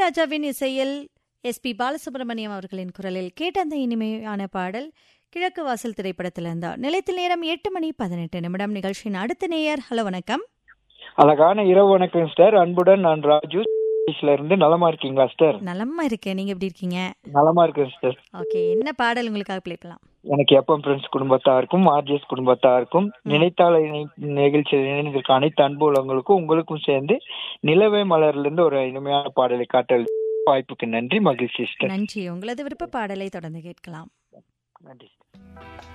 இளையராஜாவின் இசையில் S B Balasubramaniam அவர்களின் குரலில் கேட்ட அந்த இனிமையான பாடல் கிழக்கு வாசல் திரைப்படத்தில் இருந்தார் நிலையத்தில் நேரம் எட்டு மணி பதினெட்டு நிமிடம் நிகழ்ச்சியின் அடுத்த நேயர் ஹலோ வணக்கம் அழகான இரவு வணக்கம் சார் அன்புடன் நான் ராஜு ல இருந்து நலமா இருக்கீங்களா சார் நலமா இருக்கேன் நீங்க எப்படி இருக்கீங்க நலமா இருக்கேன் சார் ஓகே என்ன பாடல் உங்களுக்காக ப்ளே பண்ணலாம் எனக்கு எப்பம் ஃப்ரெண்ட்ஸ் குடும்பத்தாருக்கும் ஆர்ஜிஎஸ் குடும்பத்தாருக்கும் நினைத்தால நிகழ்ச்சியில் இணைந்திருக்க அனைத்து அன்பு உள்ளவங்களுக்கும் உங்களுக்கும் சேர்ந்து நிலவே மலர்ல இருந்து ஒரு இனிமையான பாடலை காட்ட வாய்ப்புக்கு நன்றி மகிழ்ச்சி சிஸ்டர் நன்றி உங்களது விருப்ப பாடலை தொடர்ந்து கேட்கலாம் நன்றி